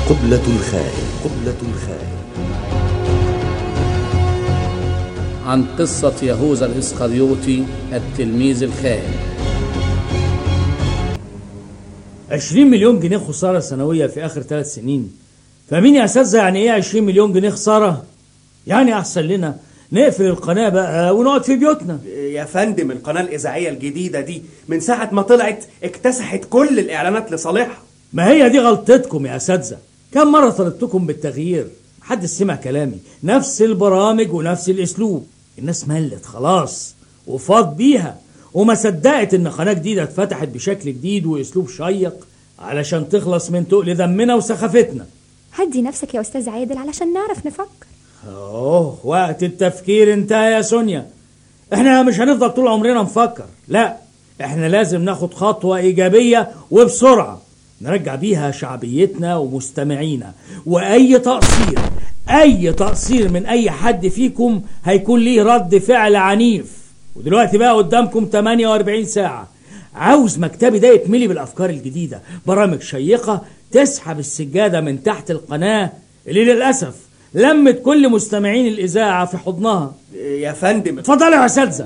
قبلة الخائن قبلة الخائن عن قصة يهوذا الإسخريوطي التلميذ الخائن 20 مليون جنيه خسارة سنوية في آخر ثلاث سنين فاهمين يا أساتذة يعني إيه 20 مليون جنيه خسارة؟ يعني أحسن لنا نقفل القناة بقى ونقعد في بيوتنا يا فندم القناة الإذاعية الجديدة دي من ساعة ما طلعت اكتسحت كل الإعلانات لصالحها ما هي دي غلطتكم يا أساتذة كم مرة طلبتكم بالتغيير محدش سمع كلامي نفس البرامج ونفس الأسلوب الناس ملت خلاص وفاض بيها وما صدقت ان قناه جديده اتفتحت بشكل جديد واسلوب شيق علشان تخلص من تقل ذمنا وسخافتنا هدي نفسك يا أستاذ عادل علشان نعرف نفكر اوه وقت التفكير انتهى يا سونيا احنا مش هنفضل طول عمرنا نفكر لا احنا لازم ناخد خطوة ايجابية وبسرعة نرجع بيها شعبيتنا ومستمعينا واي تقصير اي تقصير من اي حد فيكم هيكون ليه رد فعل عنيف ودلوقتي بقى قدامكم 48 ساعة عاوز مكتبي ده يتملي بالافكار الجديدة برامج شيقة تسحب السجادة من تحت القناة اللي للأسف لمت كل مستمعين الإذاعة في حضنها يا فندم اتفضلوا يا أساتذة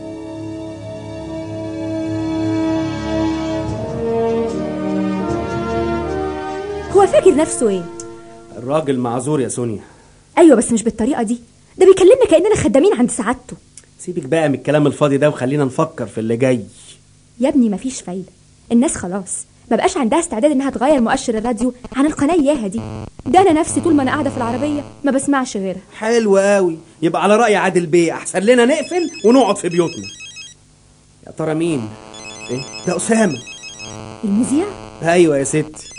هو فاكر نفسه ايه الراجل معذور يا سونيا ايوه بس مش بالطريقه دي ده بيكلمنا كاننا خدامين عند سعادته سيبك بقى من الكلام الفاضي ده وخلينا نفكر في اللي جاي يا ابني مفيش فايده الناس خلاص ما بقاش عندها استعداد انها تغير مؤشر الراديو عن القناه اياها دي ده انا نفسي طول ما انا قاعده في العربيه ما بسمعش غيرها حلو قوي يبقى على رأي عادل بيه أحسن لنا نقفل ونقعد في بيوتنا يا ترى مين؟ إيه؟ ده أسامة المذيع أيوة يا ست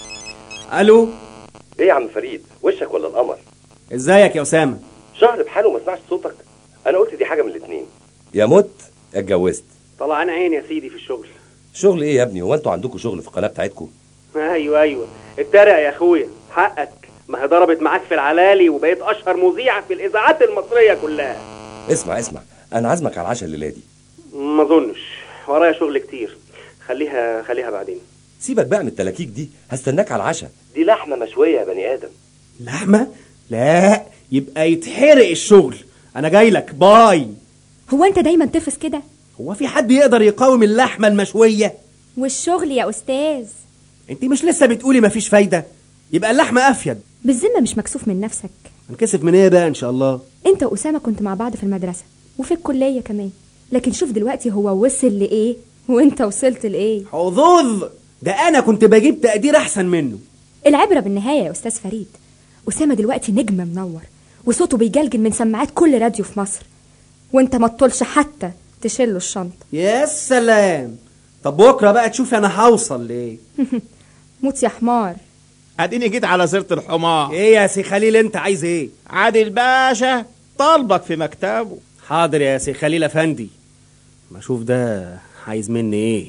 ألو ايه يا عم فريد وشك ولا القمر إزيك يا أسامة؟ شهر بحاله ما سمعش صوتك انا قلت دي حاجه من الاتنين يا مت يا اتجوزت طلعان عيني يا سيدي في الشغل شغل ايه يا ابني هو انتوا عندكم شغل في القناه بتاعتكم ايوه ايوه اتريق يا اخويا حقك ما هي ضربت معاك في العلالي وبقيت اشهر مذيع في الاذاعات المصريه كلها اسمع اسمع انا عازمك على العشاء الليله دي ما اظنش ورايا شغل كتير خليها خليها بعدين سيبك بقى من التلاكيك دي هستناك على العشاء دي لحمه مشويه يا بني ادم لحمة؟ لا يبقى يتحرق الشغل أنا جاي لك باي هو انت دايما تفس كده هو في حد يقدر يقاوم اللحمة المشوية؟ والشغل يا استاذ أنت مش لسه بتقولي مفيش فايدة؟ يبقى اللحمة أفيد بالذمه مش مكسوف من نفسك هنكسف من إيه بقى إن شاء الله؟ انت واسامه كنت مع بعض في المدرسه وفي الكليه كمان لكن شوف دلوقتي هو وصل لايه وانت وصلت لايه حظوظ ده أنا كنت بجيب تقدير أحسن منه العبره بالنهايه يا استاذ فريد اسامه دلوقتي نجم منور وصوته بيجلجل من سماعات كل راديو في مصر وانت ما تطولش حتى تشيله الشنطه يا سلام طب بكرة بقى تشوف أنا هوصل لإيه موت يا حمار اديني جيت على سيره الحمار إيه يا سي خليل أنت عايز إيه؟ عادل باشا طالبك في مكتبه حاضر يا سي خليل أفندي ما أشوف ده عايز مني إيه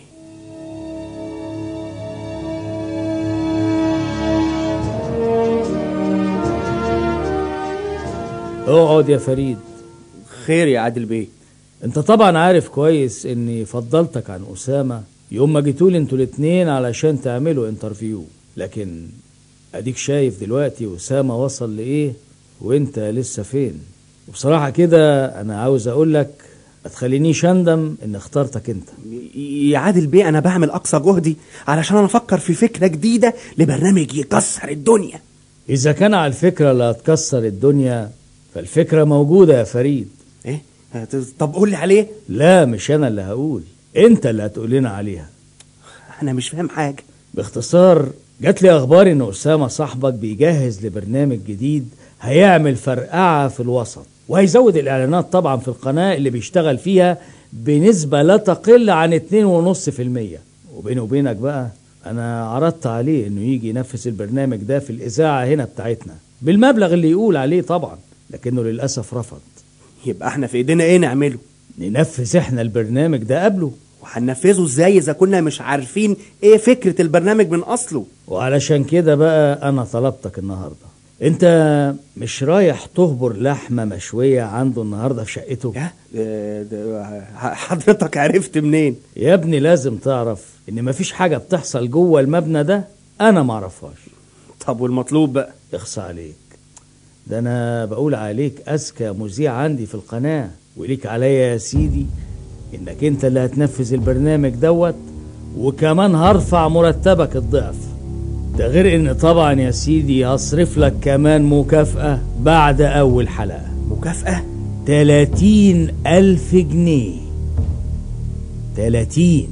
اقعد يا فريد خير يا عادل بيه انت طبعا عارف كويس اني فضلتك عن اسامة يوم ما جيتولي انتوا الاتنين علشان تعملوا انترفيو لكن اديك شايف دلوقتي اسامة وصل لايه وانت لسه فين وبصراحة كده انا عاوز اقولك ما تخلينيش اندم ان اخترتك انت يا عادل بيه أنا بعمل أقصى جهدي علشان أنا أفكر في فكرة جديدة لبرنامج يكسر الدنيا اذا كان على الفكرة اللي هتكسر الدنيا فالفكرة موجودة يا فريد إيه؟ طب قول لي عليه لا مش انا اللي هقول انت اللي هتقول لنا عليها أنا مش فاهم حاجة باختصار جات لي اخبار ان اسامه صاحبك بيجهز لبرنامج جديد هيعمل فرقعه في الوسط وهيزود الاعلانات طبعا في القناه اللي بيشتغل فيها بنسبه لا تقل عن 2.5% وبيني وبينك بقى انا عرضت عليه انه يجي ينفذ البرنامج ده في الاذاعه هنا بتاعتنا بالمبلغ اللي يقول عليه طبعا لكنه للاسف رفض يبقى احنا في ايدينا ايه نعمله ننفذ احنا البرنامج ده قبله وهننفذه ازاي اذا كنا مش عارفين ايه فكرة البرنامج من اصله وعلشان كده بقى انا طلبتك النهارده انت مش رايح تهبر لحمه مشويه عنده النهارده في شقته يا ده- ده- حضرتك عرفت منين يا ابني لازم تعرف ان مفيش حاجه بتحصل جوه المبنى ده انا معرفهاش طب والمطلوب بقى اخصى عليك ده انا بقول عليك اذكى مذيع عندي في القناه وليك عليا يا سيدي انك انت اللي هتنفذ البرنامج دوت وكمان هرفع مرتبك الضعف ده غير ان طبعا يا سيدي هصرف لك كمان مكافأة بعد اول حلقة مكافأة 30 ألف جنيه 30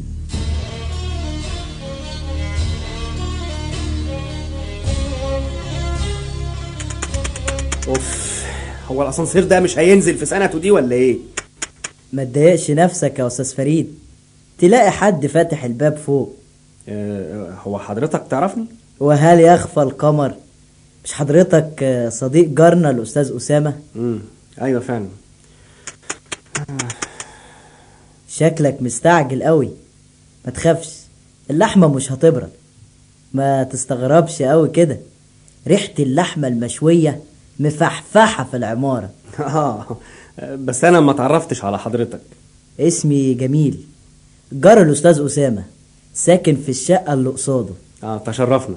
اوف هو الاسانسير ده مش هينزل في سنته دي ولا ايه ما تضايقش نفسك يا استاذ فريد تلاقي حد فاتح الباب فوق آه، هو حضرتك تعرفني وهل يخفى القمر مش حضرتك آه، صديق جارنا الاستاذ اسامه امم ايوه فعلا شكلك مستعجل قوي ما تخافش اللحمه مش هتبرد ما تستغربش قوي كده ريحه اللحمه المشويه مفحفحه في العماره اه بس انا ما تعرفتش على حضرتك اسمي جميل جار الاستاذ اسامه ساكن في الشقه اللي قصاده اه تشرفنا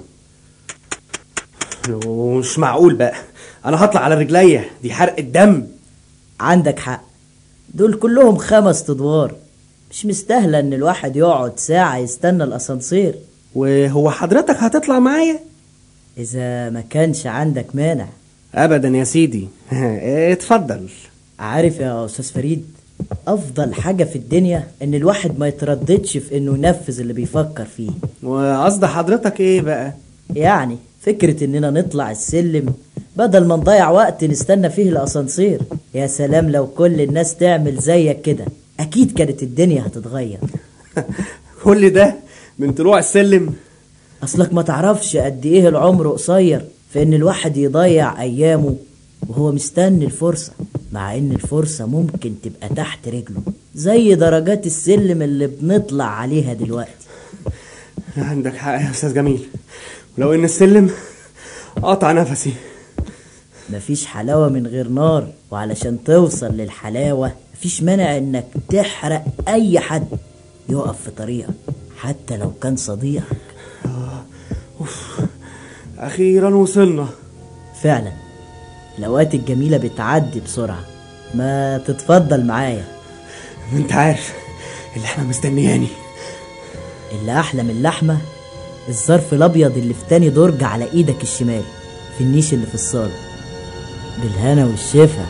مش معقول بقى انا هطلع على رجليا دي حرق الدم عندك حق دول كلهم خمس ادوار مش مستاهله ان الواحد يقعد ساعه يستنى الاسانسير وهو حضرتك هتطلع معايا اذا ما كانش عندك مانع ابدا يا سيدي اتفضل عارف يا استاذ فريد افضل حاجه في الدنيا ان الواحد ما يترددش في انه ينفذ اللي بيفكر فيه وقصد حضرتك ايه بقى يعني فكره اننا نطلع السلم بدل ما نضيع وقت نستنى فيه الاسانسير يا سلام لو كل الناس تعمل زيك كده اكيد كانت الدنيا هتتغير كل ده من طلوع السلم اصلك ما تعرفش قد ايه العمر قصير في ان الواحد يضيع ايامه وهو مستني الفرصة مع ان الفرصة ممكن تبقى تحت رجله زي درجات السلم اللي بنطلع عليها دلوقتي عندك حق يا استاذ جميل ولو ان السلم قطع نفسي مفيش حلاوة من غير نار وعلشان توصل للحلاوة مفيش مانع انك تحرق اي حد يقف في طريقك حتى لو كان صديقك اخيرا وصلنا فعلا الاوقات الجميلة بتعدي بسرعة ما تتفضل معايا انت عارف اللحمه مستنياني اللي احلى من اللحمة الظرف الابيض اللي في تاني درج على ايدك الشمال في النيش اللي في الصالة بالهنا والشفا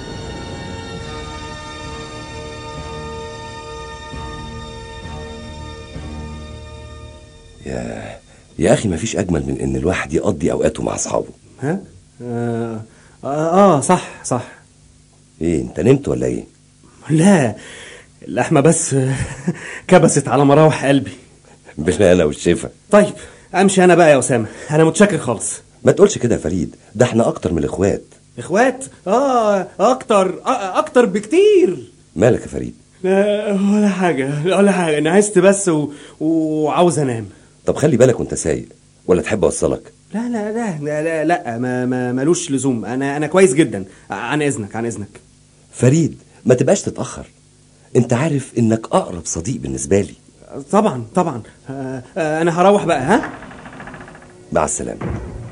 يا يا اخي مفيش اجمل من ان الواحد يقضي اوقاته مع اصحابه ها آه, آه, اه صح صح ايه انت نمت ولا ايه لا اللحمه بس كبست على مراوح قلبي بالهنا والشفا طيب امشي انا بقى يا اسامه انا متشكر خالص ما تقولش كده يا فريد ده احنا اكتر من الاخوات اخوات اه اكتر آه اكتر بكتير مالك يا فريد لا ولا حاجه ولا حاجه انا عايزت بس و... وعاوز انام طب خلي بالك وانت سايق ولا تحب اوصلك لا لا لا لا لا, لا ما ما ملوش لزوم انا انا كويس جدا عن اذنك عن اذنك فريد ما تبقاش تتاخر انت عارف انك اقرب صديق بالنسبه لي طبعا طبعا آه آه انا هروح بقى ها مع السلامه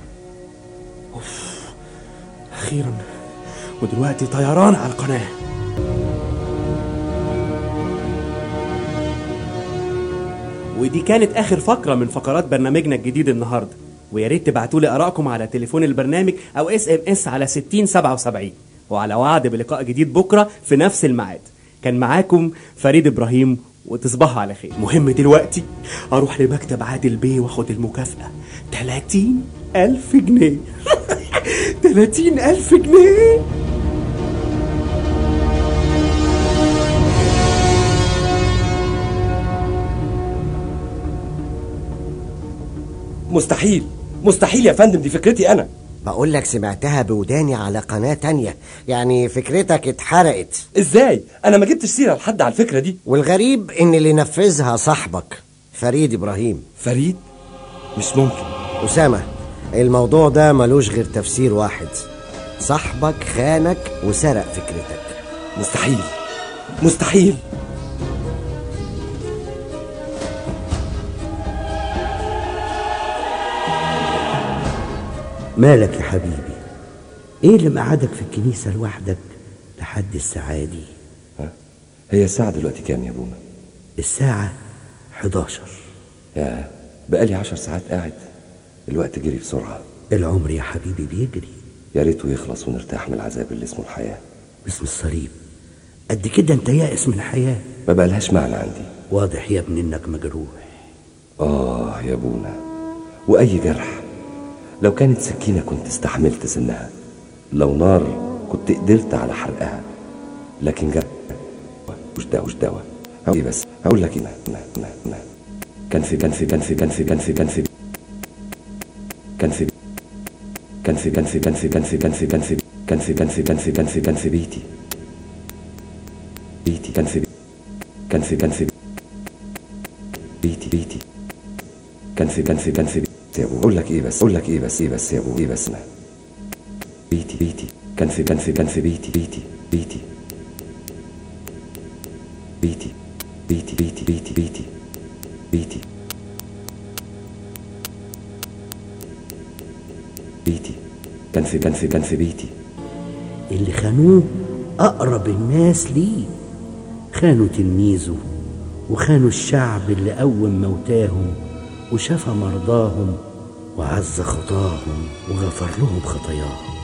اخيرا ودلوقتي طيران على القناه ودي كانت اخر فقره من فقرات برنامجنا الجديد النهارده ويا ريت تبعتوا لي ارائكم على تليفون البرنامج او اس ام اس على 6077 وعلى وعد بلقاء جديد بكره في نفس الميعاد كان معاكم فريد ابراهيم وتصبحوا على خير مهم دلوقتي اروح لمكتب عادل بيه واخد المكافاه 30 ألف جنيه 30 ألف جنيه مستحيل مستحيل يا فندم دي فكرتي انا بقول لك سمعتها بوداني على قناة تانية يعني فكرتك اتحرقت ازاي انا ما جبتش سيره لحد على الفكره دي والغريب ان اللي نفذها صاحبك فريد ابراهيم فريد مش ممكن أسامة الموضوع ده ملوش غير تفسير واحد صاحبك خانك وسرق فكرتك مستحيل مستحيل مالك يا حبيبي ايه اللي مقعدك في الكنيسة لوحدك لحد الساعة دي ها؟ هي الساعة دلوقتي كام يا ابونا الساعة 11 يا بقالي عشر ساعات قاعد الوقت جري بسرعة العمر يا حبيبي بيجري يا ريته يخلص ونرتاح من العذاب اللي اسمه الحياة باسم الصليب قد كده انت يائس من الحياة ما بقالهاش معنى عندي واضح يا ابني انك مجروح آه يا ابونا وأي جرح لو كانت سكينة كنت استحملت سنها لو نار كنت قدرت على حرقها لكن جرح مش دواء مش دواء هقول إيه بس هقول لك ايه نا نا نا كان في كان في كان في كان في كان في كان في كان في كان في كان في كان في كان في كان في كان في كان في كان في كان في كان في كان في بيتي بيتي كان في كان في كان في بيتي بيتي كان في كان في كان في يا ابو اقول لك ايه بس اقول لك ايه بس ايه بس يا ابو ايه بس انا بيتي بيتي كان في كان في كان في بيتي بيتي بيتي بيتي بيتي بيتي بيتي بيتي بيتي بيتي كان في كان في كان في بيتي اللي خانوه أقرب الناس ليه خانوا تلميذه وخانوا الشعب اللي قوم موتاهم وشفى مرضاهم وعز خطاهم وغفر لهم خطاياهم